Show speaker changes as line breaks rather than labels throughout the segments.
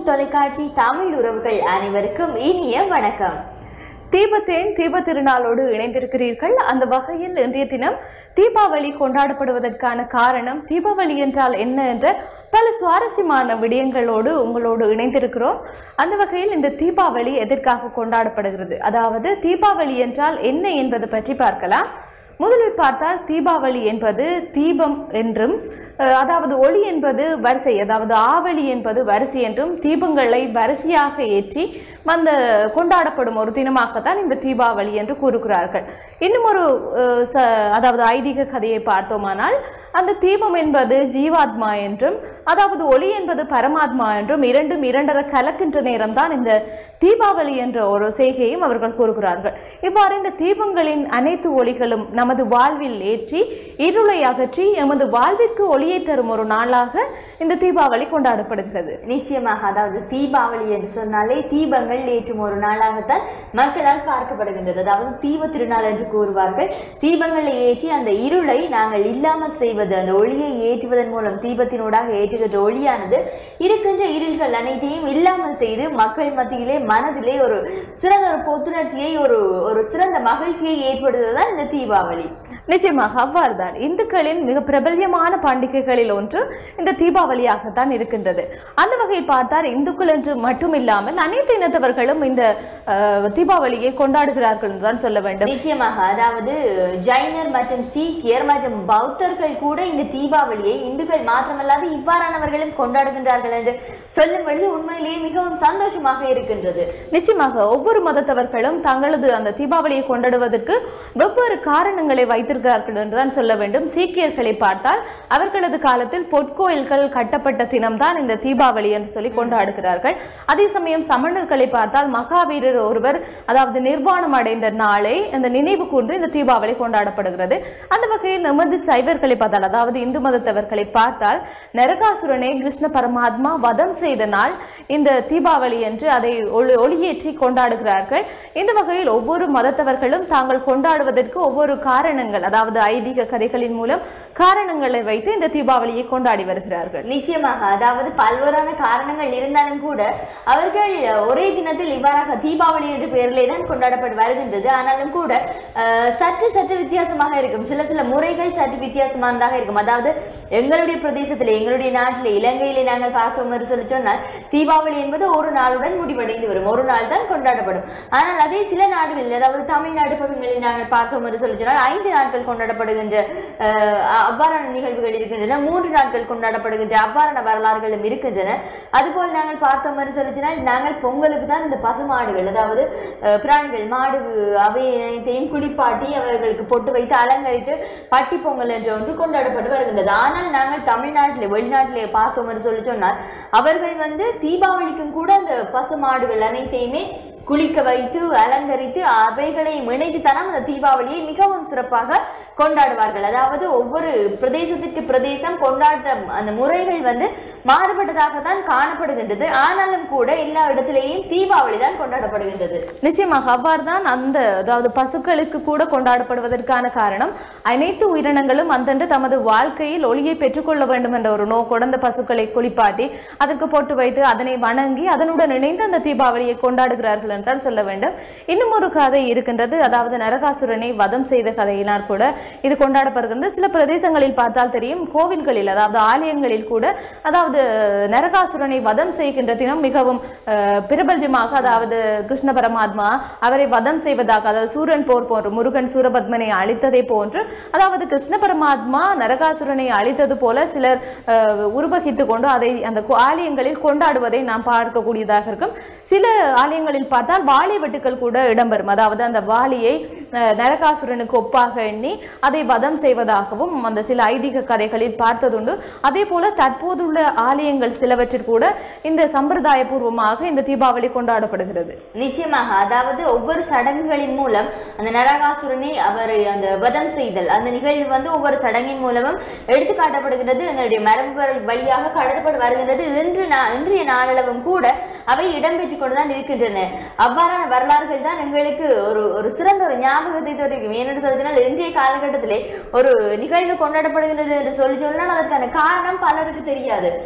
தொலைக்காட்சி தமிழ் உறவுகள் அனைவருக்கும் இனிய வணக்கம்
தீபத்தேன் தீப திருநாளோடு இணைந்திருக்கிறீர்கள் அந்த வகையில் இன்றைய தினம் தீபாவளி கொண்டாடப்படுவதற்கான காரணம் தீபாவளி என்றால் என்ன என்ற பல சுவாரஸ்யமான விடயங்களோடு உங்களோடு இணைந்திருக்கிறோம் அந்த வகையில் இந்த தீபாவளி எதற்காக கொண்டாடப்படுகிறது அதாவது தீபாவளி என்றால் என்ன என்பது பற்றி பார்க்கலாம் முதலில் பார்த்தால் தீபாவளி என்பது தீபம் என்றும் அஹ், அதாவது ஒளி என்பது வரிசை அதாவது ஆவளி என்பது வரிசை என்றும் தீபங்களை வரிசையாக ஏற்றி அந்த கொண்டாடப்படும் ஒரு தினமாகத்தான் இந்த தீபாவளி என்று கூறுகிறார்கள் இன்னும் ஒரு அஹ், ச- அதாவது ஐதீக கதையை பார்த்தோமானால் அந்த தீபம் என்பது ஜீவாத்மா என்றும் அதாவது ஒளி என்பது பரமாத்மா என்றும் இரண்டும் இரண்டர கலக்கின்ற நேரம்தான் இந்த தீபாவளி என்ற ஒரு செய்கையும் அவர்கள் கூறுகிறார்கள் இவ்வாறு இந்த தீபங்களின் அனைத்து ஒளிகளும் நமது வாழ்வில் ஏற்றி இருளை அகற்றி எமது வாழ்விற்கு ஒளியை தரும் ஒரு நாளாக இந்த தீபாவளி கொண்டாடப்படுகிறது
நிச்சயமாக அதாவது தீபாவளி என்று சொன்னாலே தீபங்கள் ஏற்றும் ஒரு நாளாகத்தான் மக்களால் பார்க்கப்படுகின்றது அதாவது தீப திருநாள் என்று கூறுவார்கள் தீபங்களை ஏற்றி அந்த இருளை நாங்கள் இல்லாமல் செய்வது அந்த ஒளியை ஏற்றுவதன் மூலம் தீபத்தினூடாக ஏற்றுகின்ற ஒளியானது இருக்கின்ற இருள்கள் அனைத்தையும் இல்லாமல் செய்து மக்கள் மத்தியிலே மனதிலே ஒரு சிறந்த ஒரு புத்துணர்ச்சியை ஒரு ஒரு சிறந்த மகிழ்ச்சியை ஏற்படுத்துவதுதான் இந்த தீபாவளி
நிச்சயமாக அவ்வாறுதான் இந்துக்களின் மிக பிரபல்யமான பண்டிகைகளில் ஒன்று இந்த தீபாவளியாகத்தான் இருக்கின்றது அந்த வகையில் பார்த்தால் இந்துக்கள் என்று மட்டுமில்லாமல் அனைத்து இனத்தவர்களும் இந்த அஹ், தீபாவளியை கொண்டாடுகிறார்கள் என்றுதான் சொல்ல வேண்டும்
நிச்சயமாக அதாவது ஜைனர் மற்றும் சீக்கியர் மற்றும் பௌத்தர்கள் கூட இந்த தீபாவளியை இந்துக்கள் மாத்திரமல்லாது இவ்வாறானவர்களும் கொண்டாடுகின்றார்கள் என்று சொல்லும் பொழுது உண்மையிலேயே மிகவும் சந்தோஷமாக இருக்கின்றது
நிச்சயமாக ஒவ்வொரு மதத்தவர்களும் தங்களது அந்த தீபாவளியை கொண்டாடுவதற்கு வெவ்வேறு காரணங்களை வைத்திருக்கிறார்கள் என்றுதான் சொல்ல வேண்டும் சீக்கியர்களை பார்த்தால் அவர்களது காலத்தில் பொற்கோயில்கள் கட்டப்பட்ட தினம்தான் இந்த தீபாவளி என்று சொல்லி கொண்டாடுகிறார்கள் அதே சமயம் சமணர்களை பார்த்தால் மகாவீரர் ஒருவர் அதாவது நிர்வாணம் அடைந்த நாளை அந்த நினைவு கூர்ந்து இந்த தீபாவளி கொண்டாடப்படுகிறது அந்த வகையில் நமது சைவர்களை பார்த்தால் அதாவது இந்து மதத்தவர்களை பார்த்தால் நரகாசுரனை கிருஷ்ண பரமாத்மா வதம் செய்த நாள் இந்த தீபாவளி என்று அதை ஒளி ஒளியேற்றி கொண்டாடுகிறார்கள் இந்த வகையில் ஒவ்வொரு மதத்தவர்களும் தாங்கள் கொண்டாடுவதற்கு ஒவ்வொரு காரணங்கள் அதாவது ஐதீக கதைகளின் மூலம் காரணங்களை வைத்து இந்த தீபாவளியை கொண்டாடி வருகிறார்கள்
நிச்சயமாக அதாவது பல்வேறான காரணங்கள் இருந்தாலும் கூட அவர்கள் ஒரே தினத்தில் இவ்வாறாக தீபாவளி என்ற பெயரிலே தான் கொண்டாடப்பட்டு வருகின்றது ஆனாலும் கூட அஹ், சற்று சற்று வித்தியாசமாக இருக்கும் சில சில முறைகள் சற்று வித்தியாசமானதாக இருக்கும் அதாவது எங்களுடைய பிரதேசத்திலே எங்களுடைய நாட்டிலே இலங்கையிலே நாங்கள் பார்க்கும் என்று சொல்லி சொன்னால் தீபாவளி என்பது ஒரு நாளுடன் முடிவடைந்து வரும் ஒரு நாள் தான் கொண்டாடப்படும் ஆனால் அதே சில நாடுகளில் அதாவது தமிழ்நாடு பகுதிகளில் நாங்கள் பார்க்கும் என்று சொல்லி சொன்னால் ஐந்து நாட்கள் கொண்டாடப்படுகின்ற அஹ், அவ்வாறான நிகழ்வுகள் இருக்கின்றன மூன்று நாட்கள் கொண்டாடப்படுகின்ற அவ்வாறான வரலாறுகளும் இருக்கின்றன அதுபோல் நாங்கள் பார்த்தோம் என்று சொல்லி சொன்னால் நாங்கள் பொங்கலுக்கு தான் இந்த பசுமாடுகள் அதாவது அஹ், பிராணிகள் மாடு அவை அனைத்தையும் குளிப்பாட்டி அவர்களுக்கு பொட்டு வைத்து அலங்கரித்து பட்டி பொங்கல் என்ற ஒன்று கொண்டாடப்பட்டு வருகின்றது ஆனால் நாங்கள் தமிழ்நாட்டிலே வெளிநாட்டிலே பார்த்தோம் என்று சொல்லி சொன்னால் அவர்கள் வந்து தீபாவளிக்கும் கூட அந்த பசுமாடுகள் அனைத்தையுமே குளிக்க வைத்து அலங்கரித்து அவைகளை இணைத்து தரம் அந்த தீபாவளியை மிகவும் சிறப்பாக கொண்டாடுவார்கள் அதாவது ஒவ்வொரு பிரதேசத்துக்கு பிரதேசம் கொண்டாடுற அந்த முறைகள் வந்து மாறுபட்டதாகத்தான் காணப்படுகின்றது ஆனாலும் கூட எல்லா இடத்திலேயும் தீபாவளி தான் கொண்டாடப்படுகின்றது
நிச்சயமாக அவ்வாறுதான் அந்த அதாவது பசுக்களுக்கு கூட கொண்டாடப்படுவதற்கான காரணம் அனைத்து உயிரினங்களும் அந்தன்று தமது வாழ்க்கையில் ஒளியை பெற்றுக்கொள்ள வேண்டும் என்ற ஒரு நோக்கோடு அந்த பசுக்களை குளிப்பாட்டி அதற்கு போட்டு வைத்து அதனை வணங்கி அதனுடன் இணைந்து அந்த தீபாவளியை கொண்டாடுகிறார்கள் என்றால் சொல்ல வேண்டும் இன்னும் ஒரு கதை இருக்கின்றது அதாவது நரகாசுரனை வதம் செய்த கதையினால் கூட இது கொண்டாடப்படுகிறது சில பிரதேசங்களில் பார்த்தால் தெரியும் கோவில்களில் அதாவது ஆலயங்களில் கூட அதாவது நரகாசுரனை வதம் செய்கின்ற தினம் மிகவும் அஹ், பிரபல்யமாக அதாவது கிருஷ்ண பரமாத்மா அவரை வதம் செய்வதாக அதாவது சூரன் போர் போன்று முருகன் சூரபத்மனை அழித்ததை போன்று அதாவது கிருஷ்ண பரமாத்மா நரகாசுரனை அழித்தது போல சிலர் அஹ், உருவகித்து கொண்டு அதை அந்த கோ- ஆலயங்களில் கொண்டாடுவதை நாம் பார்க்கக்கூடியதாக இருக்கும் சில ஆலயங்களில் பார்த்தால் வாழை வெட்டுக்கள் கூட இடம்பெறும் அதாவது அந்த வாளியை அஹ், நரகாசுரனுக்கு ஒப்பாக எண்ணி அதை வதம் செய்வதாகவும் அந்த சில ஐதீக கதைகளில் பார்த்ததுண்டு அதே போல தற்போதுள்ள ஆலயங்கள் சிலவற்றில் கூட இந்த சம்பிரதாயபூர்வமாக இந்த தீபாவளி கொண்டாடப்படுகிறது
நிச்சயமாக அதாவது ஒவ்வொரு சடங்குகளின் மூலம் அந்த நரகாசுரனை அவர் அந்த வதம் செய்தல் அந்த நிகழ்வு வந்து ஒவ்வொரு சடங்கின் மூலமும் எடுத்து காட்டப்படுகிறது எங்களுடைய மரபு வழியாக கடத்தப்பட்டு வருகின்றது இன்று நா- இன்றைய நாளளவும் கூட அவை இடம்பெற்றுக் கொண்டுதான் இருக்கின்றன அவ்வாறான வரலாறுகள் தான் எங்களுக்கு ஒரு ஒரு சிறந்த ஒரு ஞாபகத்தை தோற்றுவிக்கும் ஏனென்று சொல்லினால் இன்றைய காலகட்டத்திலே ஒரு நிகழ்வு கொண்டாடப்படுகிறது என்று சொல்லி சொன்னால் அதற்கான காரணம் பலருக்கு தெரியாது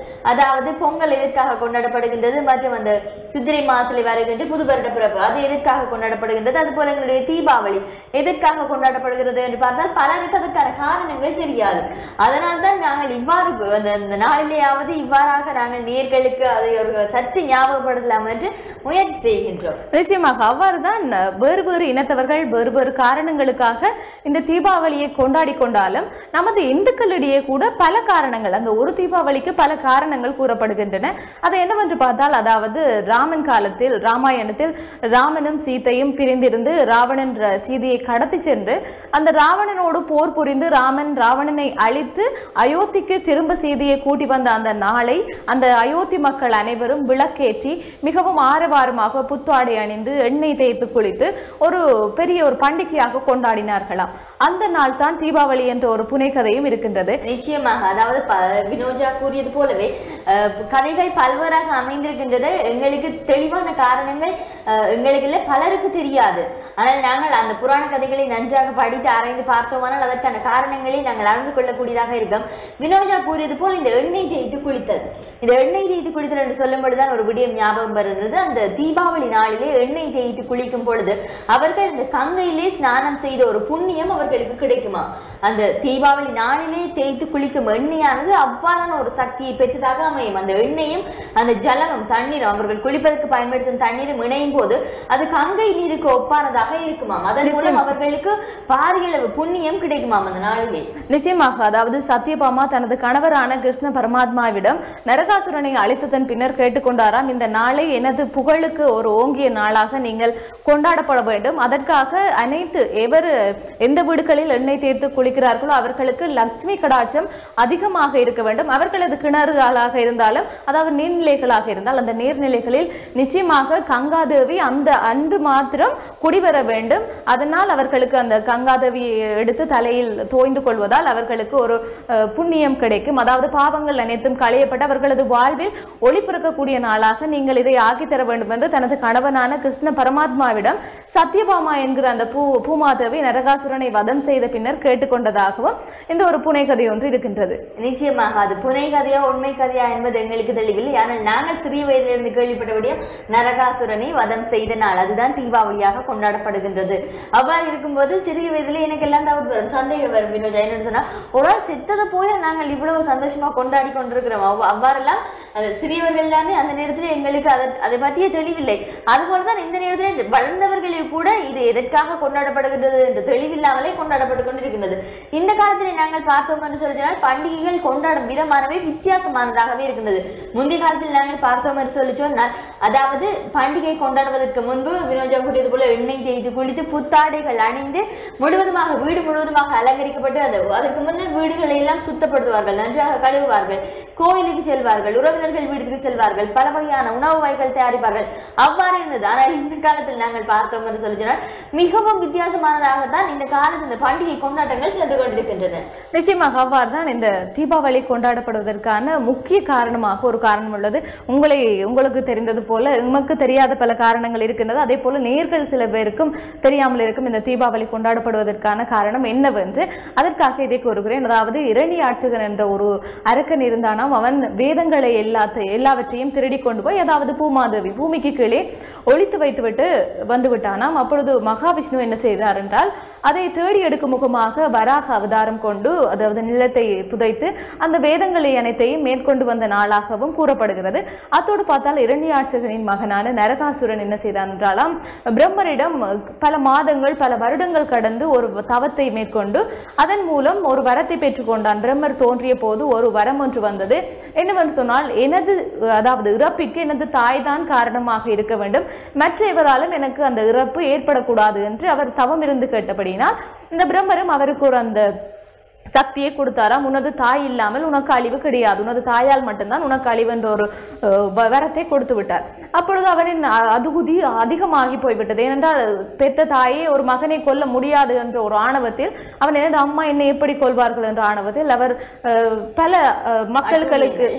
அதாவது பொங்கல் எதற்காக கொண்டாடப்படுகின்றது மற்றும் அந்த சித்திரை மாதத்தில் வருகின்ற புது வருட பிறப்பு அது எதற்காக கொண்டாடப்படுகின்றது அது போல எங்களுடைய தீபாவளி எதற்காக கொண்டாடப்படுகிறது என்று பார்த்தால் பலருக்கு அதற்கான காரணங்கள் தெரியாது அதனால்தான் நாங்கள் இவ்வாறு அந்த இந்த நாளிலேயாவது இவ்வாறாக நாங்கள் நேர்களுக்கு அதை ஒரு சற்று ஞாபகப்படுத்தலாம் என்று முயற்சி செய்கின்றோம்
நிச்சயமாக அவ்வாறுதான் வேறு வேறு இனத்தவர்கள் வேறு வேறு காரணங்களுக்காக இந்த தீபாவளியை கொண்டாடி கொண்டாலும் நமது இந்துக்களிடையே கூட பல காரணங்கள் அந்த ஒரு தீபாவளிக்கு பல காரணங்கள் கூறப்படுகின்றன அது என்னவென்று பார்த்தால் அதாவது ராமன் காலத்தில் ராமாயணத்தில் ராமனும் சீதையும் பிரிந்திருந்து ராவணன் ர- சீதையை கடத்தி சென்று அந்த ராவணனோடு போர் புரிந்து ராமன் ராவணனை அழித்து அயோத்திக்கு திரும்ப சீதையை கூட்டி வந்த அந்த நாளை அந்த அயோத்தி மக்கள் அனைவரும் விளக்கேற்றி மிகவும் ஆரவாரமாக புத்தாடை அணிந்து எண்ணெய் தேய்த்து குளித்து ஒரு பெரிய ஒரு பண்டிகையாக கொண்டாடினார்களாம் அந்த நாள் தான் தீபாவளி என்ற ஒரு புனைக்கதையும் இருக்கின்றது
நிச்சயமாக அதாவது ப- வினோஜா கூறியது போலவே அஹ், கதைகள் பல்வேறாக அமைந்திருக்கின்றது எங்களுக்கு தெளிவான காரணங்கள் அஹ், எங்களுக்கு இல்லை பலருக்கு தெரியாது ஆனால் நாங்கள் அந்த புராண கதைகளை நன்றாக படித்து ஆராய்ந்து பார்த்தோமானால் அதற்கான காரணங்களை நாங்கள் அறிந்து கொள்ளக்கூடியதாக இருக்கும் வினோஜா கூறியது போல் இந்த எண்ணெய் தேய்த்து குளித்தல் இந்த எண்ணெய் தேய்த்து குளித்தல் என்று சொல்லும் பொழுதுதான் ஒரு விடயம் ஞாபகம் வருகிறது அந்த தீபாவளி நாளிலே எண்ணெய் தேய்த்து குளிக்கும் பொழுது அவர்கள் இந்த கங்கையிலே ஸ்நானம் செய்த ஒரு புண்ணியம் அவர்களுக்கு கிடைக்குமா அந்த தீபாவளி நாளிலே தேய்த்து குளிக்கும் எண்ணெயானது அவ்வாறான ஒரு சக்தியை பெற்றதாக அமையும் அந்த எண்ணெயும் அந்த ஜலமும் தண்ணீரும் அவர்கள் குளிப்பதற்கு பயன்படுத்தும் தண்ணீரும் இணையும் போது அது கங்கை நீருக்கு ஒப்பானதாக இருக்குமாம் அதன் மூலம் அவர்களுக்கு பாரிய அளவு புண்ணியம் கிடைக்குமாம் அந்த நாளிலே
நிச்சயமாக அதாவது சத்யபாமா தனது கணவரான கிருஷ்ண பரமாத்மாவிடம் நரகாசுரனை அழித்ததன் பின்னர் கேட்டுக்கொண்டாராம் இந்த நாளை எனது புகழுக்கு ஒரு ஓங்கிய நாளாக நீங்கள் கொண்டாடப்பட வேண்டும் அதற்காக அனைத்து எவர் எந்த வீடுகளில் எண்ணெய் தேர்த்து குளிக்கிறார்களோ அவர்களுக்கு லட்சுமி கடாட்சம் அதிகமாக இருக்க வேண்டும் அவர்களது கிணறுகளாக இருந்தாலும் அதாவது நீர்நிலைகளாக இருந்தால் அந்த நீர்நிலைகளில் நிச்சயமாக கங்காதேவி அந்த அன்று மாத்திரம் குடிவர வேண்டும் அதனால் அவர்களுக்கு அந்த கங்காதேவியை எடுத்து தலையில் தோய்ந்து கொள்வதால் அவர்களுக்கு ஒரு அஹ், புண்ணியம் கிடைக்கும் அதாவது பாவங்கள் அனைத்தும் களையப்பட்டு அவர்களது வாழ்வில் ஒளி பிறக்கக்கூடிய நாளாக நீங்கள் இதை ஆக்கி தர வேண்டும் என்று தனது கணவனான கிருஷ்ண பரமாத்மாவிடம் சத்யபாமா என்கிற அந்த பூ பூமாதேவி நரகாசுரனை வதம் செய்த பின்னர் கேட்டுக்கொண்டதாகவும் இந்த ஒரு புனைகதை ஒன்று இருக்கின்றது
நிச்சயமாக அது புனை கதையா உண்மை கதையா என்பது எங்களுக்கு தெளிவில்லை ஆனால் நாங்கள் சிறிய வயதிலிருந்து கேள்விப்பட்டபடியும் நரகாசுரனை வதம் செய்த நாள் அதுதான் தீபாவளியாக கொண்டாடப்படுகின்றது அவ்வாறு இருக்கும்போது சிறிய வயதிலே எனக்கு எல்லாம் doubt வரும் சந்தேகம் வரும் வினோஜா என்னன்னு சொன்னா ஒரு நாள் செத்ததை போய் நாங்கள் இவ்வளவு சந்தோஷமா கொண்டாடி கொண்டிருக்கிறோம் அவ்- அவ்வாறெல்லாம் அந்த சிறியவர்கள் எல்லாமே அந்த நேரத்தில் எங்களுக்கு அதை அதை பற்றிய தெளிவில்லை அதுபோலதான் இந்த நேரத்தில் வளர்ந்தவர்களே கூட இது எதற்காக கொண்டாடப்படுகின்றது என்ற தெளிவில்லாமலே கொண்டாடப்பட்டு கொண்டிருக்கின்றது இந்த காலத்தில் நாங்கள் பார்த்தோம் என்று சொல்லி சொன்னால் பண்டிகைகள் கொண்டாடும் விதமானவை வித்தியாசமானதாகவே இருக்கின்றது முந்தைய காலத்தில் நாங்கள் பார்த்தோம் என்று சொல்லி சொன்னால் அதாவது பண்டிகை கொண்டாடுவதற்கு முன்பு வினோஜா கூறியது போல எண்ணெய் தேய்த்து குளித்து புத்தாடைகள் அணிந்து முழுவதுமாக வீடு முழுவதுமாக அலங்கரிக்கப்பட்டு அந்த அதற்கு முன்னர் வீடுகளை எல்லாம் சுத்தப்படுத்துவார்கள் நன்றாக கழுவுவார்கள் கோயிலுக்கு செல்வார்கள் உறவினர்கள் வீட்டுக்கு செல்வார்கள் பல வகையான உணவு வகைகள் தயாரிப்பார்கள் அவ்வாறு இருந்தது ஆனால் இந்த காலத்தில் நாங்கள் பார்த்தோம் என்று சொல்லி சொன்னால் மிகவும் வித்தியாசமானதாகத்தான் இந்த காலத்தில் இந்த பண்டிகை கொண்டாட்டங்கள் சென்று கொண்டிருக்கின்றன
நிச்சயமாக அவ்வாறு தான் இந்த தீபாவளி கொண்டாடப்படுவதற்கான முக்கிய காரணமாக ஒரு காரணம் உள்ளது உங்களை உங்களுக்கு தெரிந்தது போல உமக்கு தெரியாத பல காரணங்கள் இருக்கின்றது அதே போல நேர்கள் சில பேருக்கும் தெரியாமல் இருக்கும் இந்த தீபாவளி கொண்டாடப்படுவதற்கான காரணம் என்னவென்று அதற்காக இதை கூறுகிறேன் அதாவது இரணி ஆட்சிகன் என்ற ஒரு அரக்கன் இருந்தானாம் அவன் வேதங்களை எல்லாத்த எல்லாவற்றையும் திருடி கொண்டு போய் அதாவது பூமாதேவி பூமிக்கு கீழே ஒழித்து வைத்துவிட்டு வந்து விட்டானாம் அப்பொழுது மகாவிஷ்ணு என்ன செய்தார் என்றால் அதை தேடி எடுக்கும் முகமாக வராக அவதாரம் கொண்டு அதாவது நிலத்தை புதைத்து அந்த வேதங்களை அனைத்தையும் மேற்கொண்டு வந்த நாளாகவும் கூறப்படுகிறது அத்தோடு பார்த்தால் இரண்யாட்சகனின் மகனான நரகாசுரன் என்ன செய்தான் என்றாலாம் பிரம்மரிடம் பல மாதங்கள் பல வருடங்கள் கடந்து ஒரு தவத்தை மேற்கொண்டு அதன் மூலம் ஒரு வரத்தை பெற்றுக்கொண்டான் பிரம்மர் தோன்றிய போது ஒரு வரம் ஒன்று வந்தது என்னவென்று சொன்னால் எனது அதாவது இறப்பிற்கு எனது தாய்தான் காரணமாக இருக்க வேண்டும் மற்ற எவராலும் எனக்கு அந்த இறப்பு ஏற்படக்கூடாது என்று அவர் தவம் இருந்து கேட்டபடியினால் இந்த பிரம்மரும் அவருக்கு ஒரு அந்த சக்தியை கொடுத்தாராம் உனது தாய் இல்லாமல் உனக்கு அழிவு கிடையாது உனது தாயால் மட்டும்தான் உனக்கு அழிவு என்ற ஒரு அஹ், வ- வரத்தை கொடுத்து விட்டார் அப்பொழுது அவனின் அ- அதுகுதி அதிகமாகி போய்விட்டது ஏனென்றால் பெத்த தாயே ஒரு மகனை கொல்ல முடியாது என்ற ஒரு ஆணவத்தில் அவன் எனது அம்மா என்னை எப்படி கொள்வார்கள் என்ற ஆணவத்தில் அவர் அஹ், பல அஹ், மக்களுக்கு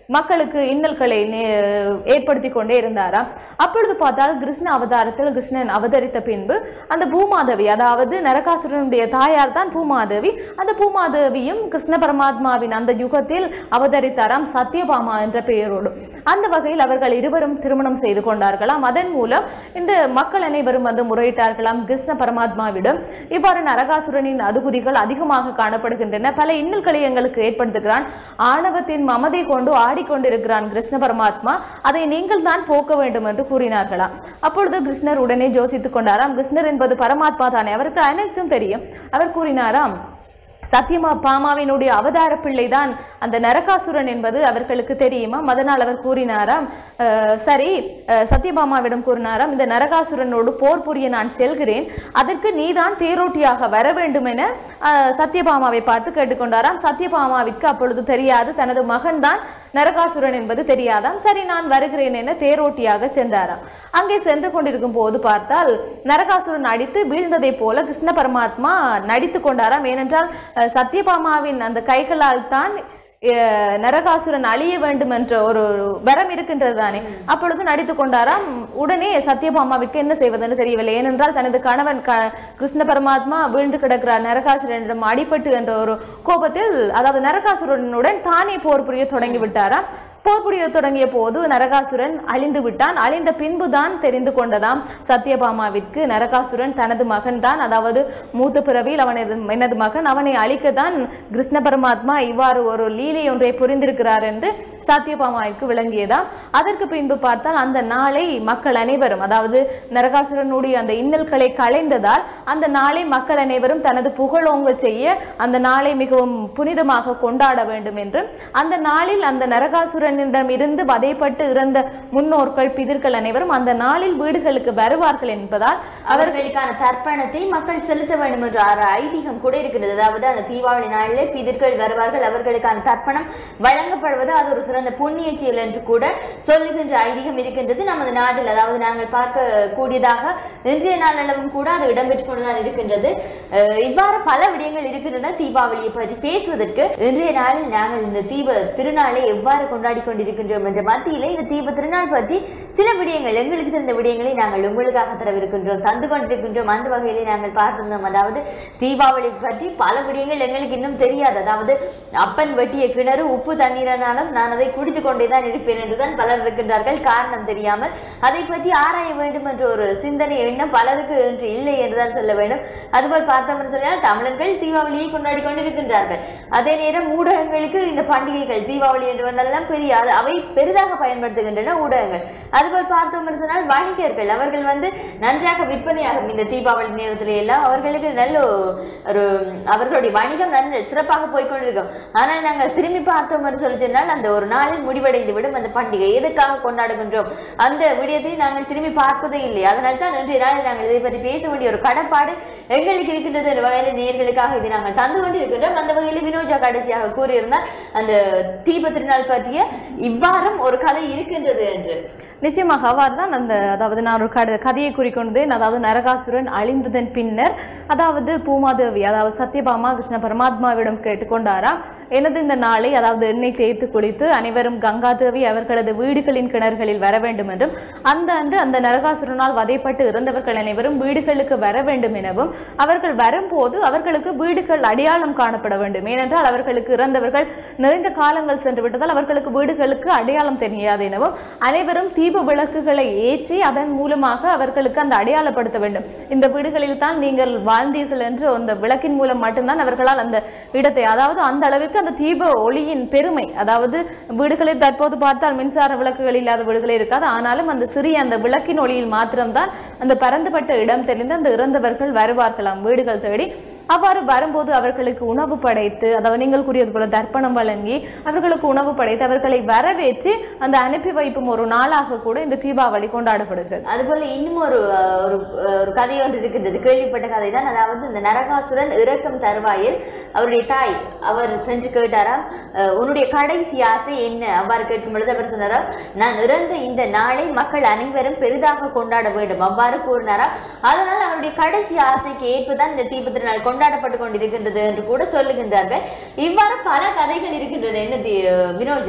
மக்களுக்கு இன்னல்களை நே- ஏற்படுத்தி கொண்டே இருந்தாராம் அப்பொழுது பார்த்தால் கிருஷ்ண அவதாரத்தில் கிருஷ்ணன் அவதரித்த பின்பு அந்த பூமாதேவி அதாவது நரகாசுரனுடைய தாயார் தான் பூமாதேவி அந்த பூமாதேவியும் கிருஷ்ண பரமாத்மாவின் அந்த யுகத்தில் அவதரித்தாராம் சத்யபாமா என்ற பெயரோடு அந்த வகையில் அவர்கள் இருவரும் திருமணம் செய்து கொண்டார்களாம் அதன் மூலம் இந்த மக்கள் அனைவரும் வந்து முறையிட்டார்களாம் கிருஷ்ண பரமாத்மாவிடம் இவ்வாறு நரகாசுரனின் அதுகுதிகள் அதிகமாக காணப்படுகின்றன பல இன்னல்களை எங்களுக்கு ஏற்படுத்துகிறான் ஆணவத்தின் மமதை கொண்டு ஆடிக்கொண்டிருக்கிறான் கிருஷ்ண பரமாத்மா அதை நீங்கள் தான் போக்க வேண்டும் என்று கூறினார்களாம் அப்பொழுது கிருஷ்ணர் உடனே யோசித்துக் கொண்டாராம் கிருஷ்ணர் என்பது பரமாத்மா தானே அவருக்கு அனைத்தும் தெரியும் அவர் கூறினாராம் சத்தியமா பாமாவினுடைய அவதார பிள்ளைதான் அந்த நரகாசுரன் என்பது அவர்களுக்கு தெரியுமா அதனால் அவர் கூறினாராம் "அஹ், சரி அஹ், சத்யபாமாவிடம் கூறினாராம் இந்த நரகாசுரனோடு போர் புரிய நான் செல்கிறேன் அதற்கு நீதான் தேரோட்டியாக வர வேண்டும் என அஹ், சத்யபாமாவை பார்த்து கேட்டுக்கொண்டாராம் சத்யபாமாவிற்கு அப்பொழுது தெரியாது தனது மகன்தான் நரகாசுரன் என்பது தெரியாதாம் சரி நான் வருகிறேன் என தேரோட்டியாக சென்றாராம் அங்கே சென்று கொண்டிருக்கும் போது பார்த்தால் நரகாசுரன் அடித்து வீழ்ந்ததை போல கிருஷ்ண பரமாத்மா நடித்து கொண்டாராம் ஏனென்றால் அஹ், சத்யபாமாவின் அந்த கைகளால் தான் அஹ், நரகாசுரன் அழிய வேண்டும் என்ற ஒரு வரம் இருக்கின்றது தானே அப்பொழுது நடித்து கொண்டாராம் உடனே சத்யபாமாவிற்கு என்ன செய்வதென்று தெரியவில்லை ஏனென்றால் தனது கணவன் க கிருஷ்ண பரமாத்மா வீழ்ந்து கிடக்கிறார் நரகாசுரனிடம் அடிபட்டு என்ற ஒரு கோபத்தில் அதாவது நரகாசுரனுடன் தானே போர் புரிய தொடங்கி விட்டாராம் போர் புரிய தொடங்கிய போது நரகாசுரன் அழிந்து விட்டான் அழிந்த பின்புதான் தெரிந்து கொண்டதாம் சத்யபாமாவிற்கு நரகாசுரன் தனது மகன் தான் அதாவது மூத்த பிறவியில் அவனது எனது மகன் அவனை அழிக்கத்தான் கிருஷ்ண பரமாத்மா இவ்வாறு ஒரு லீலை ஒன்றை புரிந்திருக்கிறார் என்று சத்யபாமாவிற்கு விளங்கியதாம் அதற்கு பின்பு பார்த்தால் அந்த நாளை மக்கள் அனைவரும் அதாவது நரகாசுரனுடைய அந்த இன்னல்களை களைந்ததால் அந்த நாளை மக்கள் அனைவரும் தனது புகழோங்க செய்ய அந்த நாளை மிகவும் புனிதமாக கொண்டாட வேண்டும் என்றும் அந்த நாளில் அந்த நரகாசுரனிடம் இருந்து வதைப்பட்டு இறந்த முன்னோர்கள் பிதர்கள் அனைவரும் அந்த நாளில் வீடுகளுக்கு வருவார்கள் என்பதால்
அவர்களுக்கான தர்ப்பணத்தை மக்கள் செலுத்த வேண்டும் என்ற ஒரு ஐதீகம் கூட இருக்கிறது அதாவது அந்த தீபாவளி நாளிலே பிதர்கள் வருவார்கள் அவர்களுக்கான தர்ப்பணம் வழங்கப்படுவது அது ஒரு சிறந்த புண்ணிய செயல் என்று கூட சொல்லுகின்ற ஐதீகம் இருக்கின்றது நமது நாட்டில் அதாவது நாங்கள் பார்க்க கூடியதாக இன்றைய நாளளவும் கூட அது இடம்பெற்றுக் கொண்டுதான் இருக்கின்றது அஹ் இவ்வாறு பல விடயங்கள் இருக்கின்றன தீபாவளியை பற்றி பேசுவதற்கு இன்றைய நாளில் நாங்கள் இந்த தீப திருநாளை எவ்வாறு கொண்டாடி கொண்டிருக்கின்றோம் என்ற மத்தியிலே இந்த தீப திருநாள் பற்றி சில விடயங்கள் எங்களுக்கு தெரிந்த விடயங்களை நாங்கள் உங்களுக்காக தரவிருக்கின்றோம் தந்து கொண்டிருக்கின்றோம் அந்த வகையிலே நாங்கள் பார்த்திருந்தோம் அதாவது தீபாவளி பற்றி பல விடயங்கள் எங்களுக்கு இன்னும் தெரியாது அதாவது அப்பன் வெட்டிய கிணறு உப்பு தண்ணீரானாலும் நான் அதை குடித்துக் கொண்டே தான் இருப்பேன் என்றுதான் பலர் இருக்கின்றார்கள் காரணம் தெரியாமல் அதை பற்றி ஆராய வேண்டும் என்ற ஒரு சிந்தனை எண்ணம் பலருக்கு இன்று இல்லை என்றுதான் சொல்ல வேண்டும் அதுபோல் பார்த்தோம் என்று சொன்னால் தமிழர்கள் தீபாவளியை கொண்டாடி கொண்டிருக்கின்றார்கள் அதே நேரம் ஊடகங்களுக்கு இந்த பண்டிகைகள் தீபாவளி என்று வந்தாலும் பெரிய அது- அவை பெரிதாக பயன்படுத்துகின்றன ஊடகங்கள் அதுபோல் பார்த்தோம் என்று சொன்னால் வணிகர்கள் அவர்கள் வந்து நன்றாக விற்பனையாகும் இந்த தீபாவளி நேரத்திலே எல்லாம் அவர்களுக்கு நல்ல ஒரு அவர்களுடைய வணிகம் நல்ல சிறப்பாக போய்க்கொண்டிருக்கும் ஆனால் நாங்கள் திரும்பி பார்த்தோம் என்று சொல்லி சொன்னால் அந்த ஒரு நாளில் முடிவடைந்து விடும் அந்த பண்டிகை எதுக்காக கொண்டாடுகின்றோம் அந்த விடயத்தை நாங்கள் திரும்பி பார்ப்பதே இல்லை அதனால் தான் இன்றைய நாளில் நாங்கள் இதை பற்றி பேச வேண்டிய ஒரு கடப்பாடு எங்களுக்கு இருக்கின்றது என்ற வகையில் நேர்களுக்காக இதை நாங்கள் தந்து கொண்டிருக்கின்றோம் அந்த வகையில் வினோஜா கடைசியாக கூறியிருந்தார் அந்த தீப திருநாள் பற்றிய இவ்வாறும் ஒரு கதை இருக்கின்றது என்று
நிச்சயமாக அவ்வாறு தான் அந்த அதாவது நான் ஒரு கட கதையை குறிக்கொண்டேன் அதாவது நரகாசுரன் அழிந்ததன் பின்னர் அதாவது பூமாதேவி அதாவது சத்யபாமா கிருஷ்ண பரமாத்மாவிடம் கேட்டுக்கொண்டாராம் எனது இந்த நாளை அதாவது எண்ணெய் தேய்த்து குளித்து அனைவரும் கங்காதேவி அவர்களது வீடுகளின் கிணறுகளில் வர வேண்டும் என்றும் அந்த அன்று அந்த நரகாசுரனால் வதைப்பட்டு இறந்தவர்கள் அனைவரும் வீடுகளுக்கு வர வேண்டும் எனவும் அவர்கள் வரும்போது அவர்களுக்கு வீடுகள் அடையாளம் காணப்பட வேண்டும் ஏனென்றால் அவர்களுக்கு இறந்தவர்கள் நிறைந்த காலங்கள் சென்று விட்டதால் அவர்களுக்கு வீடுகளுக்கு அடையாளம் தெரியாது எனவும் அனைவரும் தீப விளக்குகளை ஏற்றி அதன் மூலமாக அவர்களுக்கு அந்த அடையாளப்படுத்த வேண்டும் இந்த வீடுகளில் தான் நீங்கள் வாழ்ந்தீர்கள் என்று அந்த விளக்கின் மூலம் மட்டும்தான் அவர்களால் அந்த இடத்தை அதாவது அந்த அளவுக்கு அந்த தீப ஒளியின் பெருமை அதாவது வீடுகளில் தற்போது பார்த்தால் மின்சார விளக்குகள் இல்லாத வீடுகளே இருக்காது ஆனாலும் அந்த சிறிய அந்த விளக்கின் ஒளியில் மாத்திரம்தான் அந்த பரந்துபட்ட இடம் தெரிந்து அந்த இறந்தவர்கள் வருவார்களாம் வீடுகள் தேடி அவ்வாறு வரும்போது அவர்களுக்கு உணவு படைத்து அதாவது நீங்கள் கூறியது போல தர்ப்பணம் வழங்கி அவர்களுக்கு உணவு படைத்து அவர்களை வரவேற்று அந்த அனுப்பி வைப்பும் ஒரு நாளாக கூட இந்த தீபாவளி கொண்டாடப்படுகிறது
அதுபோல இன்னும் ஒரு அஹ், ஒரு அஹ், ஒரு கதை ஒன்று இருக்கின்றது கேள்விப்பட்ட கதை தான் அதாவது இந்த நரகாசுரன் இறக்கும் தருவாயில் அவருடைய தாய் அவர் செஞ்சு கேட்டாராம் அஹ், உன்னுடைய கடைசி ஆசை என்ன அவ்வாறு கேட்கும் பொழுது அவர் சொன்னாராம் நான் இறந்த இந்த நாளை மக்கள் அனைவரும் பெரிதாக கொண்டாட வேண்டும் அவ்வாறு கூறினாராம் அதனால் அவருடைய கடைசி ஆசைக்கு ஏற்புதான் இந்த தீப திருநாள் கொண்டாடப்பட்டு கொண்டிருக்கின்றது என்று கூட சொல்லுகின்றார்கள் இவ்வாறு பல கதைகள் இருக்கின்றன என்ன தி- வினோஜா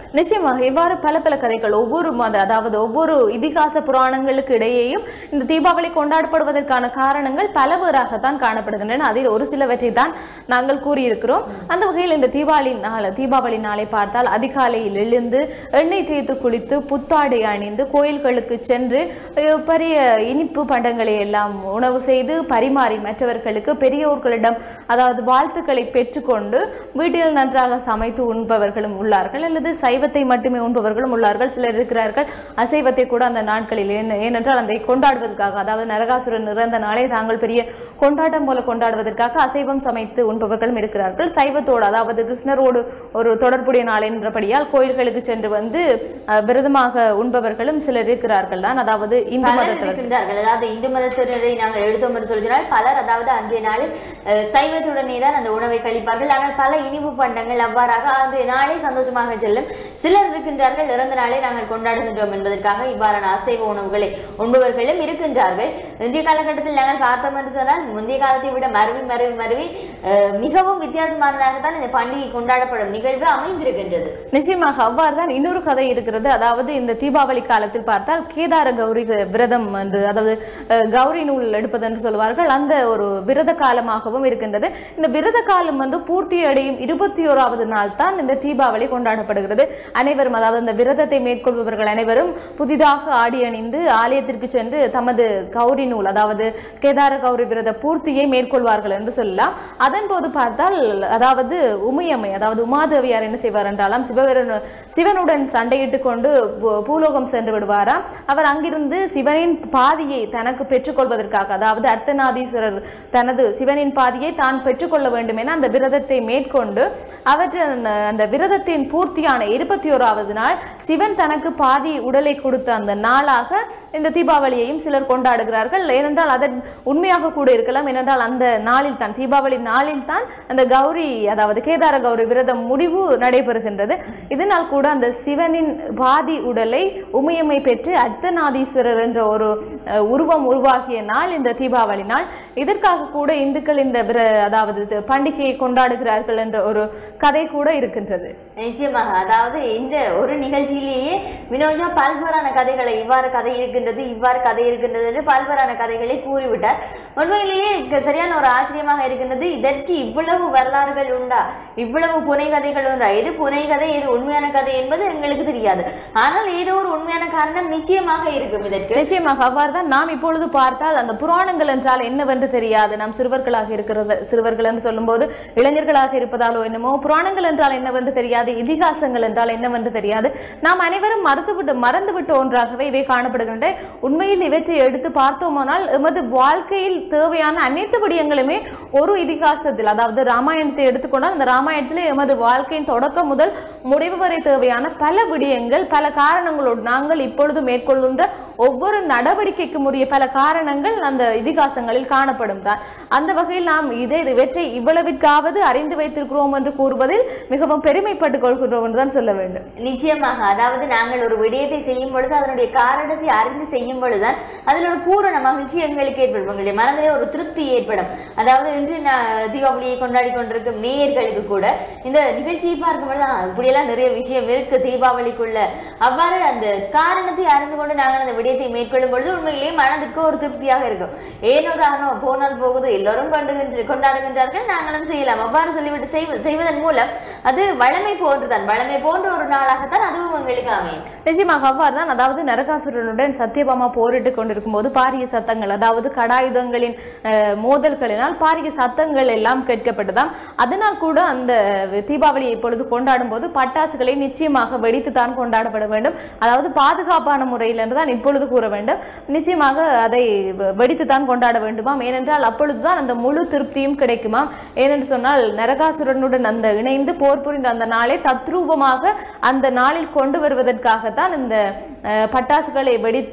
நிச்சயமாக இவ்வாறு பல பல கதைகள் ஒவ்வொரு மத அதாவது ஒவ்வொரு இதிகாச புராணங்களுக்கு இடையேயும் இந்த தீபாவளி கொண்டாடப்படுவதற்கான காரணங்கள் பலவேறாகத்தான் காணப்படுகின்றன அதில் ஒரு சிலவற்றை தான் நாங்கள் கூறியிருக்கிறோம் அந்த வகையில் இந்த தீபாவளி நாள் தீபாவளி நாளை பார்த்தால் அதிகாலையில் எழுந்து எண்ணெய் தேய்த்து குளித்து புத்தாடை அணிந்து கோயில்களுக்கு சென்று அஹ், பெரிய இனிப்பு பண்டங்களை எல்லாம் உணவு செய்து பரிமாறி மற்றவர்களுக்கு பெரியோர்களிடம் அதாவது வாழ்த்துக்களை பெற்றுக்கொண்டு வீட்டில் நன்றாக சமைத்து உண்பவர்களும் உள்ளார்கள் அல்லது சைவத்தை மட்டுமே உண்பவர்களும் உள்ளார்கள் சிலர் இருக்கிறார்கள் அசைவத்தை கூட அந்த நாட்களில் ஏன்- ஏனென்றால் அதை கொண்டாடுவதற்காக அதாவது நரகாசுரன் இறந்த நாளை தாங்கள் பெரிய கொண்டாட்டம் போல கொண்டாடுவதற்காக அசைவம் சமைத்து உண்பவர்களும் இருக்கிறார்கள் சைவத்தோடு அதாவது கிருஷ்ணரோடு ஒரு தொடர்புடைய நாள் என்றபடியால் கோயில்களுக்கு சென்று வந்து அஹ், விரதமாக உண்பவர்களும் சிலர் இருக்கிறார்கள் தான் அதாவது இந்து
பலர்
மதத்தவர்
இருக்கின்றார்கள் அதாவது இந்து மதத்தினரை நாங்கள் எடுத்தோம் என்று சொல்கிறால் பலர் அதாவது அன்றைய நாளில் அஹ், சைவத்துடனே தான் அந்த உணவை கழிப்பார்கள் ஆனால் பல இனிப்பு பண்டங்கள் அவ்வாறாக அன்றைய நாளே சந்தோஷமாக செல்லும் சிலர் இருக்கின்றார்கள் இறந்த நாளை நாங்கள் கொண்டாடுகின்றோம் என்பதற்காக இவ்வாறான அசைவ உணவுகளை உண்பவர்களும் இருக்கின்றார்கள் இன்றைய காலகட்டத்தில் நாங்கள் பார்த்தோம் என்று சொன்னால் முந்தைய காலத்தை விட மருவி மருவி மருவி அஹ், மிகவும் வித்தியாசமானதாகத்தான் இந்த பண்டிகை கொண்டாடப்படும் நிகழ்வு அமைந்திருக்கின்றது
நிச்சயமாக அவ்வாறுதான் இன்னொரு கதை இருக்கிறது அதாவது இந்த தீபாவளி காலத்தில் பார்த்தால் கேதார கௌரி விரதம் என்று அதாவது அஹ், கௌரி நூல் எடுப்பது என்று சொல்வார்கள் அந்த ஒரு விரத காலமாகவும் இருக்கின்றது இந்த விரத காலம் வந்து பூர்த்தி அடையும் இருபத்தி ஓராவது நாள் தான் இந்த தீபாவளி கொண்டாடப்படுகிறது அனைவரும் அதாவது இந்த விரதத்தை மேற்கொள்பவர்கள் அனைவரும் புதிதாக ஆடி அணிந்து ஆலயத்திற்கு சென்று தமது கௌரி நூல் அதாவது கேதார கௌரி விரத பூர்த்தியை மேற்கொள்வார்கள் என்று சொல்லலாம் அதன் போது பார்த்தால் அதாவது உமையம்மை அதாவது உமாதேவியார் என்ன செய்வார் என்றாலும் சிவபெருன் சிவனுடன் சண்டையிட்டு கொண்டு பூ- பூலோகம் சென்று விடுவாராம் அவர் அங்கிருந்து சிவனின் பாதியை தனக்கு பெற்றுக்கொள்வதற்காக அதாவது அர்த்தநாதீஸ்வரர் தனது சிவனின் பாதியை தான் பெற்றுக்கொள்ள வேண்டும் என அந்த விரதத்தை மேற்கொண்டு அவற்றை அந்த- அந்த விரதத்தின் பூர்த்தியான இருபத்தி ஓராவது நாள் சிவன் தனக்கு பாதி உடலை கொடுத்த அந்த நாளாக இந்த தீபாவளியையும் சிலர் கொண்டாடுகிறார்கள் ஏனென்றால் அதன் உண்மையாக கூட இருக்கலாம் ஏனென்றால் அந்த நாளில் தான் தீபாவளி நாளில் தான் அந்த கௌரி அதாவது கேதார கௌரி விரதம் முடிவு நடைபெறுகின்றது இதனால் கூட அந்த சிவனின் பாதி உடலை உமையம்மை பெற்று அர்த்தநாதீஸ்வரர் என்ற ஒரு அஹ், உருவம் உருவாகிய நாள் இந்த தீபாவளி நாள் இதற்காக கூட இந்துக்கள் இந்த விர அதாவது இது பண்டிகையை கொண்டாடுகிறார்கள் என்ற ஒரு கதை கூட இருக்கின்றது
நிச்சயமாக அதாவது இந்த ஒரு நிகழ்ச்சியிலேயே வினோஜா பல்வேறான கதைகளை இவ்வாறு கதை இருக்கின்றது இவ்வாறு கதை இருக்கின்றது என்று பல்வேறான கதைகளை கூறிவிட்டார் உண்மையிலேயே இங்க சரியான ஒரு ஆச்சரியமாக இருக்கின்றது இதற்கு இவ்வளவு வரலாறுகள் உண்டா இவ்வளவு புனை கதைகள் உண்டா எது புனை கதை எது உண்மையான கதை என்பது எங்களுக்கு தெரியாது ஆனால் ஏதோ ஒரு உண்மையான காரணம் நிச்சயமாக இருக்கும் இதற்கு
நிச்சயமாக அவ்வாறுதான் நாம் இப்பொழுது பார்த்தால் அந்த புராணங்கள் என்றால் என்னவென்று தெரியாது நாம் சிறுவர்களாக இருக்கிறது சிறுவர்கள் என்று சொல்லும்போது இளைஞர்களாக இருப்பதாலோ என்னமோ புராணங்கள் என்றால் என்னவென்று தெரியாது இதிகாசங்கள் என்றால் என்னவென்று தெரியாது நாம் அனைவரும் மறந்துவிட்டு மறந்துவிட்ட ஒன்றாகவே இவை காணப்படுகின்றன உண்மையில் இவற்றை எடுத்து பார்த்தோமானால் எமது வாழ்க்கையில் தேவையான அனைத்து விடயங்களுமே ஒரு இதிகாசத்தில் அதாவது ராமாயணத்தை எடுத்துக்கொண்டால் அந்த ராமாயணத்தில் எமது வாழ்க்கையின் தொடக்கம் முதல் முடிவு வரை தேவையான பல விடயங்கள் பல காரணங்களோடு நாங்கள் இப்பொழுது மேற்கொள்கின்ற ஒவ்வொரு நடவடிக்கைக்கும் உரிய பல காரணங்கள் அந்த இதிகாசங்களில் காணப்படும் தான் அந்த வகையில் நாம் இதை இவற்றை இவ்வளவிற்காவது அறிந்து வைத்திருக்கிறோம் என்று கூறுவதில் மிகவும் பெருமைப்பட்டுக் கொள்கிறோம் என்று தான் சொல்ல வேண்டும்
நிச்சயமாக அதாவது நாங்கள் ஒரு விடயத்தை செய்யும் பொழுது அதனுடைய காரணத்தை அறிந்து செய்யும் பொழுதுதான் அதில் ஒரு பூரண மகிழ்ச்சி எங்களுக்கு ஏற்படும் எங்களுடைய மனதிலே ஒரு திருப்தி ஏற்படும் அதாவது இன்று நான் தீபாவளியை கொண்டாடி கொண்டிருக்கும் நேயர்களுக்கு கூட இந்த நிகழ்ச்சியை பார்க்கும் பொழுது "ஆ, இப்படியெல்லாம் நிறைய விஷயம் இருக்கு தீபாவளிக்குள்ள அவ்வாறு அந்த காரணத்தை அறிந்து கொண்டு நாங்கள் அந்த விடயத்தை மேற்கொள்ளும் பொழுது உண்மையிலேயே மனதுக்கு ஒரு திருப்தியாக இருக்கும் ஏனோ தானோ போனால் போகுது எல்லோரும் கொண்டுகின்ற கொண்டாடுகின்றார்கள் நாங்களும் செய்யலாம் அவ்வாறு சொல்லிவிட்டு செய்வ செய்வதன் மூலம் அது வழமை போன்றுதான் வழமை போன்ற ஒரு நாளாகத்தான் அதுவும் எங்களுக்கு அமையும்
நிச்சயமாக அவ்வாறுதான் அதாவது நரகாசுரனுடன் சத்யபாமா போரிட்டு கொண்டிருக்கும் போது பாரிய சத்தங்கள் அதாவது கடாயுதங்களின் அஹ், மோதல்களினால் பாரிய சத்தங்கள் எல்லாம் கேட்கப்பட்டதாம் அதனால் கூட அந்த தீபாவளியை இப்பொழுது கொண்டாடும் போது பட்டாசுகளை நிச்சயமாக வெடித்து தான் கொண்டாடப்பட வேண்டும் அதாவது பாதுகாப்பான முறையில் என்றுதான் இப்பொழுது கூற வேண்டும் நிச்சயமாக அதை வெ- வெடித்து தான் கொண்டாட வேண்டுமாம் ஏனென்றால் அப்பொழுதுதான் அந்த முழு திருப்தியும் கிடைக்குமாம் ஏனென்று சொன்னால் நரகாசுரனுடன் அந்த இணைந்து போர் புரிந்த அந்த நாளை தத்ரூபமாக அந்த நாளில் கொண்டு வருவதற்காகத்தான் இந்த அஹ், பட்டாசுகளை வெடித்து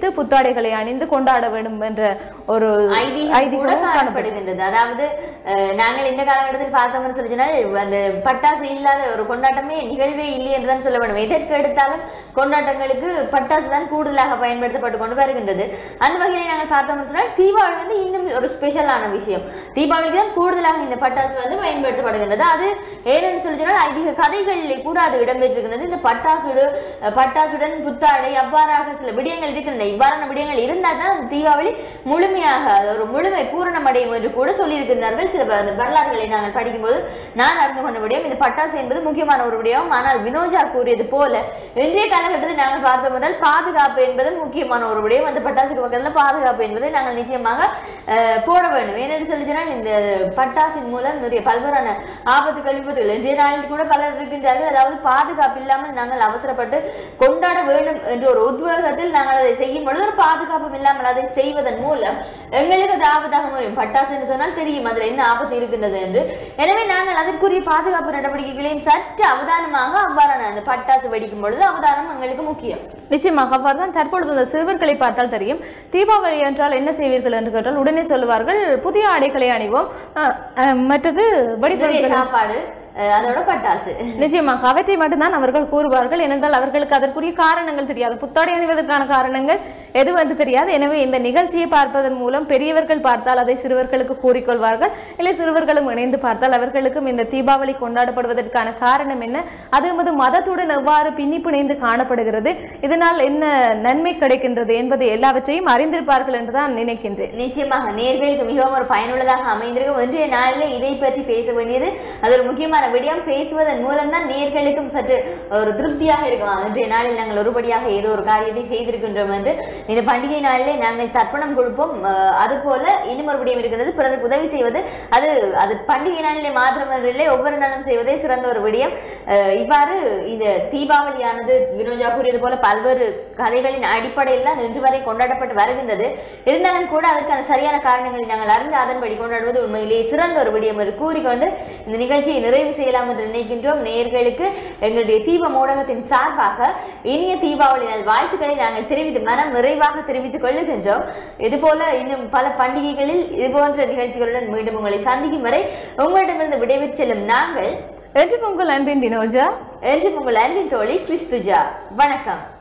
வைத்து புத்தாடைகளை அணிந்து கொண்டாட வேண்டும் என்ற ஒரு
ஐதீகம் கூட
ஐதீகமும் காணப்படுகிறது
காணப்படுகின்றது அதாவது அஹ், நாங்கள் இந்த காலகட்டத்தில் பார்த்தோம்னு சொல்லி சொன்னால் அந்த பட்டாசு இல்லாத ஒரு கொண்டாட்டமே நிகழ்வே இல்லை என்றுதான் சொல்ல வேண்டும் எதற்கு எடுத்தாலும் கொண்டாட்டங்களுக்கு பட்டாசு தான் கூடுதலாக பயன்படுத்தப்பட்டு கொண்டு வருகின்றது அந்த வகையில் நாங்கள் பார்த்தோம்னு சொன்னால் தீபாவளி வந்து இன்னும் ஒரு ஸ்பெஷலான விஷயம் தீபாவளிக்கு தான் கூடுதலாக இந்த பட்டாசு வந்து பயன்படுத்தப்படுகின்றது அது ஏனென்று சொல்லி சொன்னால் ஐதீக கதைகளில் கூட அது இடம்பெற்றிருக்கிறது இந்த பட்டாசுடு அஹ், பட்டாசுடன் புத்தாடை அவ்வாறாக சில விடயங்கள் இருக்கின்றன இவ்வாறான விடயங்கள் இருந்தால் தான் அந்த தீபாவளி முழுமையாக அது ஒரு முழுமை பூரணமடையும் என்று கூட சொல்லியிருக்கிறார்கள் சில வ- அந்த வரலாறுகளை நாங்கள் படிக்கும்போது நான் அறிந்து கொண்ட விடயம் இந்த பட்டாசு என்பது முக்கியமான ஒரு விடயம் ஆனால் வினோஜா கூறியது போல இன்றைய காலகட்டத்தில் நாங்கள் பார்த்தோம் என்றால் பாதுகாப்பு என்பது முக்கியமான ஒரு விடயம் அந்த பட்டாசுக்கு பக்கத்தில் பாதுகாப்பு என்பதை நாங்கள் நிச்சயமாக அஹ், போட வேண்டும் ஏனென்று சொல்லி சொன்னால் இந்த பட்டாசின் மூலம் நிறைய பல்வேறான ஆபத்துகள் விபத்துகள் இன்றைய நாளில் கூட பலர் இருக்கின்றார்கள் அதாவது பாதுகாப்பு இல்லாமல் நாங்கள் அவசரப்பட்டு கொண்டாட வேண்டும் என்ற ஒரு உத்வேகத்தில் நாங்கள் அதை செய்யும் பொழுது ஒரு பாதுகாப்பும் இல்லாமல் அதை செய்வதன் மூலம் எங்களுக்கு அது ஆபத்தாக முடியும் பட்டாசு என்று சொன்னால் தெரியும் அதில் என்ன ஆபத்து இருக்கின்றது என்று எனவே நாங்கள் அதற்குரிய பாதுகாப்பு நடவடிக்கைகளையும் சற்று அவதானமாக அவ்வாறான அந்த பட்டாசு வெடிக்கும் பொழுது அவதானம் எங்களுக்கு முக்கியம்
நிச்சயமாக அவ்வாறுதான் தற்பொழுது இந்த சிறுவர்களை பார்த்தால் தெரியும் தீபாவளி என்றால் என்ன செய்வீர்கள் என்று கேட்டால் உடனே சொல்லுவார்கள் புதிய ஆடைகளை அணிவோம் அஹ், அஹ், மற்றது
நிறைய
வெடிப்பொருட்கள்
சாப்பாடு அஹ், அதோட பட்டாசு
நிச்சயமாக அவற்றை மட்டும்தான் அவர்கள் கூறுவார்கள் ஏனென்றால் அவர்களுக்கு அதற்குரிய காரணங்கள் தெரியாது புத்தாடை அணிவதற்கான காரணங்கள் எதுவென்று தெரியாது எனவே இந்த நிகழ்ச்சியை பார்ப்பதன் மூலம் பெரியவர்கள் பார்த்தால் அதை சிறுவர்களுக்கு கூறிக்கொள்வார்கள் இல்லை சிறுவர்களும் இணைந்து பார்த்தால் அவர்களுக்கும் இந்த தீபாவளி கொண்டாடப்படுவதற்கான காரணம் என்ன அது எமது மதத்துடன் எவ்வாறு பின்னி பிணைந்து காணப்படுகிறது இதனால் என்ன நன்மை கிடைக்கின்றது என்பதை எல்லாவற்றையும் அறிந்திருப்பார்கள் என்றுதான் நினைக்கின்றேன்
நிச்சயமாக நேர்களுக்கு மிகவும் ஒரு பயனுள்ளதாக அமைந்திருக்கும் இன்றைய நாளில் இதை பற்றி பேச வேண்டியது அது ஒரு முக்கியமான விடயம் பேசுவதன் மூலம் தான் நேர்களுக்கும் சற்று ஒரு திருப்தியாக இருக்கும் இன்றைய நாளில் நாங்கள் ஒருபடியாக ஏதோ ஒரு காரியத்தை செய்திருக்கின்றோம் என்று இந்த பண்டிகை நாளிலே நாங்கள் தர்ப்பணம் கொடுப்போம் அஹ், அதுபோல இன்னும் ஒரு விடயம் இருக்கிறது பிறருக்கு உதவி செய்வது அது அது பண்டிகை நாளிலே மாத்திரமல்ல ஒவ்வொரு நாளும் செய்வதே சிறந்த ஒரு விடயம் அஹ், இவ்வாறு இந்த தீபாவளியானது வினோஜா கூறியது போல பல்வேறு கதைகளின் அடிப்படையில் தான் இன்று வரை கொண்டாடப்பட்டு வருகின்றது இருந்தாலும் கூட அதற்கான சரியான காரணங்களை நாங்கள் அறிந்து அதன்படி கொண்டாடுவது உண்மையிலேயே சிறந்த ஒரு விடயம் என்று கூறிக்கொண்டு இந்த நிகழ்ச்சியை நிறைவு செய்யலாம் என்று நினைக்கின்றோம் நேயர்களுக்கு எங்களுடைய தீப ஊடகத்தின் சார்பாக இனிய தீபாவளி நாள் வாழ்த்துக்களை நாங்கள் தெரிவித்து மனம் நிறைவாக தெரிவித்துக் கொள்ளுகின்றோம் இதுபோல இன்னும் பல பண்டிகைகளில் இது போன்ற நிகழ்ச்சிகளுடன் மீண்டும் உங்களை சந்திக்கும் வரை உங்களிடமிருந்து விடைபெற்று செல்லும் நாங்கள்
என்று உங்கள் அன்பின் வினோஜா
என்று உங்கள் அன்பின் தோழி கிறிஸ்துஜா வணக்கம்